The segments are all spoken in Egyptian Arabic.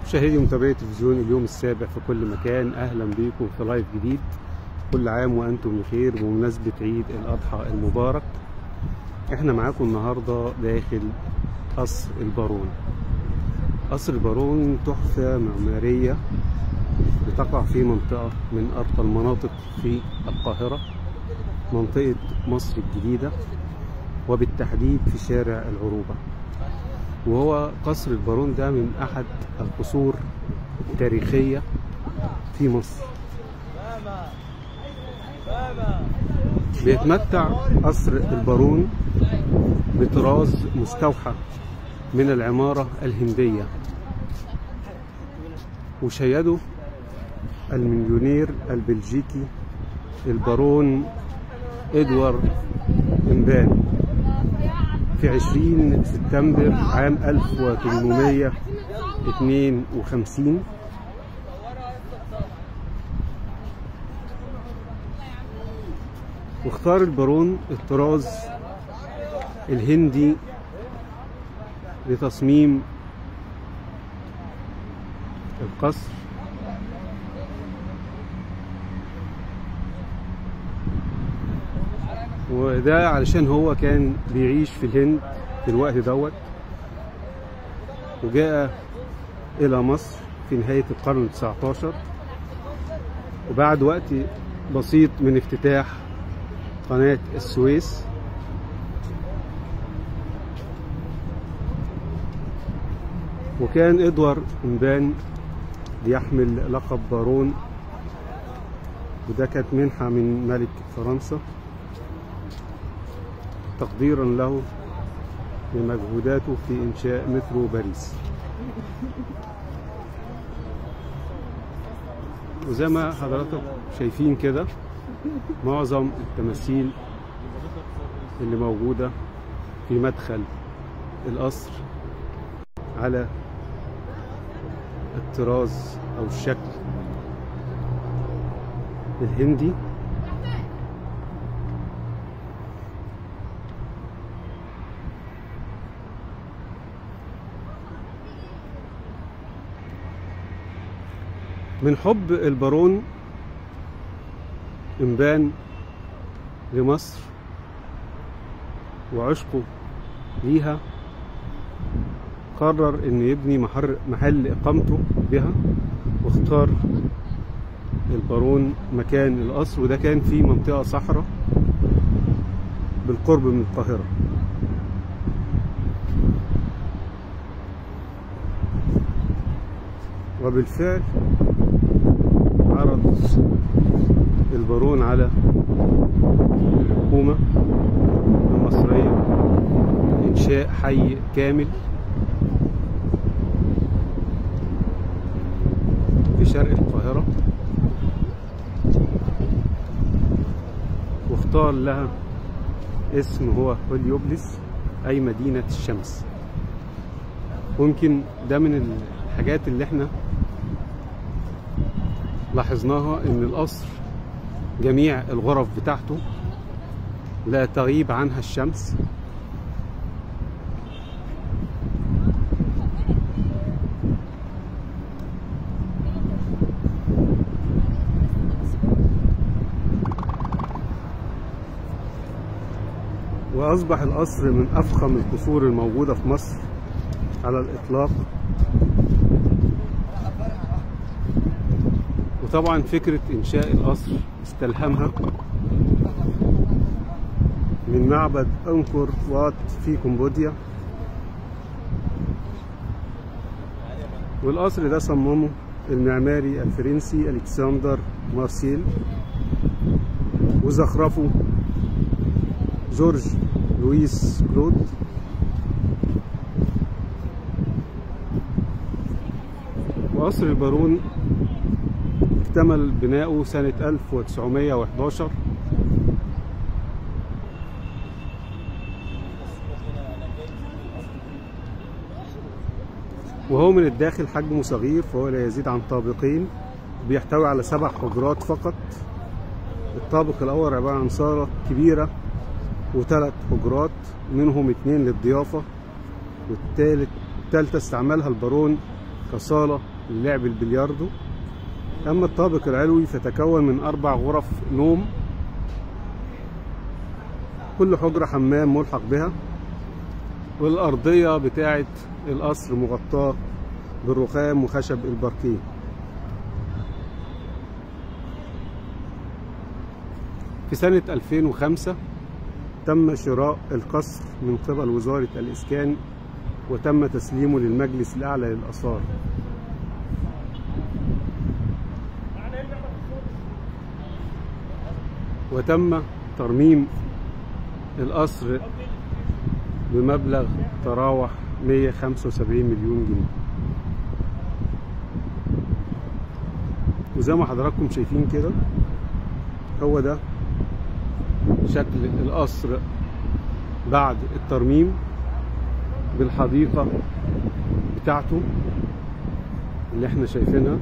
مشاهدي ومتابعي تلفزيون اليوم السابع في كل مكان اهلا بيكم في لايف جديد كل عام وانتم بخير بمناسبه عيد الاضحى المبارك احنا معاكم النهارده داخل قصر البارون قصر البارون تحفه معماريه بتقع في منطقه من ارقى المناطق في القاهره منطقه مصر الجديده وبالتحديد في شارع العروبه وهو قصر البارون ده من احد القصور التاريخيه في مصر بيتمتع قصر البارون بطراز مستوحى من العمارة الهندية وشيده المليونير البلجيكي البارون ادوارد امبان في 20 سبتمبر عام 1852 واختار البارون الطراز الهندي لتصميم القصر وده علشان هو كان بيعيش في الهند في الوقت دوت وجاء إلى مصر في نهاية القرن التسعة عشر وبعد وقت بسيط من افتتاح قناة السويس وكان ادوارد امبان بيحمل لقب بارون وده كانت منحة من ملك فرنسا تقديرا له لمجهوداته في إنشاء مترو باريس وزي ما حضراتكم شايفين كده معظم التماثيل اللي موجودة في مدخل القصر على الطراز أو الشكل الهندي من حب البارون إنبان لمصر وعشقه ليها قرر إنه يبني محر محل إقامته بها واختار البارون مكان القصر وده كان في منطقة صحراء بالقرب من القاهرة وبالفعل عرض البارون على الحكومة المصرية إنشاء حي كامل في شرق القاهرة واختار لها اسم هو هوليوبلس أي مدينة الشمس ممكن ده من الحاجات اللي احنا لاحظناها ان القصر جميع الغرف بتاعته لا تغيب عنها الشمس وأصبح القصر من أفخم القصور الموجودة في مصر على الإطلاق وطبعا فكرة إنشاء القصر استلهمها من معبد أنكور وات في كمبوديا والقصر ده صممه المعماري الفرنسي ألكسندر مارسيل وزخرفه جورج لويس كلود وقصر البارون اكتمل بناؤه سنة 1911 وهو من الداخل حجمه صغير فهو لا يزيد عن طابقين بيحتوي على سبع حجرات فقط الطابق الأول عبارة عن صالة كبيرة وثلاث حجرات منهم اتنين للضيافة والتالت التالتة استعملها البارون كصالة للعب البلياردو أما الطابق العلوي فتكون من أربع غرف نوم كل حجرة حمام ملحق بها والأرضية بتاعة القصر مغطاة بالرخام وخشب الباركيه في سنة 2005 تم شراء القصر من قبل وزارة الإسكان وتم تسليمه للمجلس الأعلى للآثار وتم ترميم القصر بمبلغ تراوح 175 مليون جنيه وزي ما حضراتكم شايفين كده هو ده شكل القصر بعد الترميم بالحديقة بتاعته اللي احنا شايفينها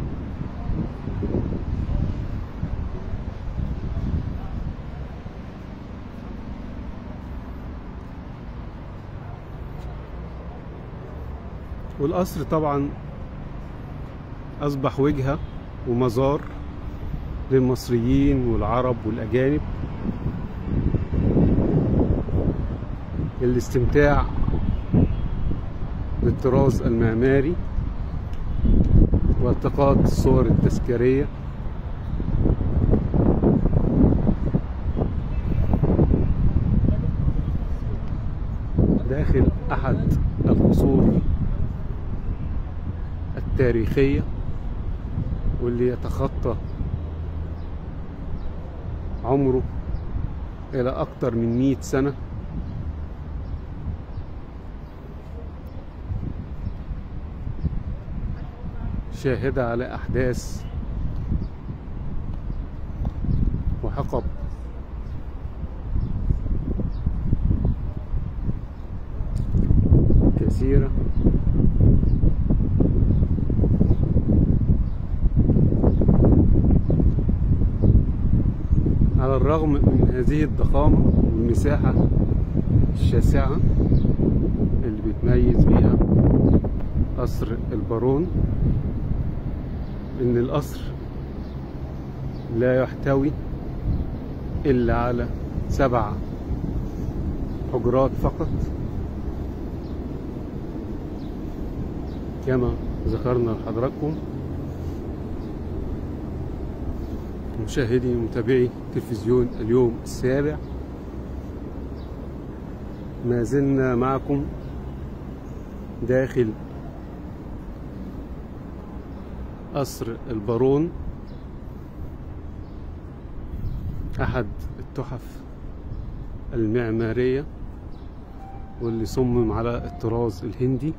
والقصر طبعا أصبح وجهة ومزار للمصريين والعرب والأجانب للاستمتاع بالطراز المعماري والتقاط الصور التذكارية داخل أحد القصور التاريخية واللي يتخطى عمره إلى أكثر من مئة سنة شاهدة على أحداث وحقب كثيرة على الرغم من هذه الضخامة والمساحة الشاسعة اللي بيتميز بيها قصر البارون ان القصر لا يحتوي الا على سبع حجرات فقط كما ذكرنا لحضراتكم مشاهدي ومتابعي تلفزيون اليوم السابع ما زلنا معكم داخل قصر البارون أحد التحف المعمارية واللي صمم على الطراز الهندي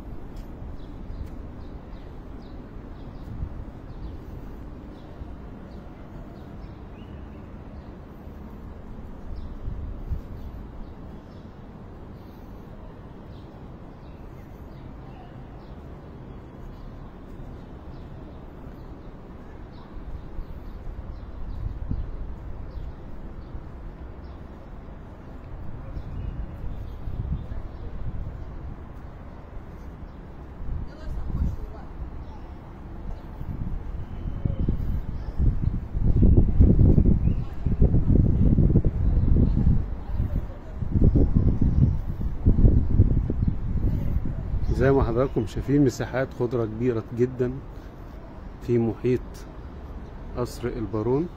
زي ما حضراتكم شايفين مساحات خضرة كبيرة جدا في محيط قصر البارون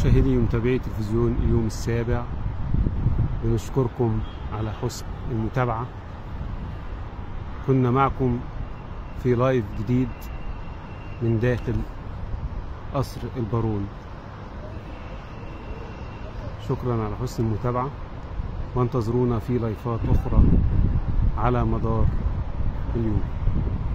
مشاهدي ومتابعي تلفزيون اليوم السابع بنشكركم على حسن المتابعة كنا معكم في لايف جديد من داخل قصر البارون شكرا على حسن المتابعة وانتظرونا في لايفات أخرى على مدار اليوم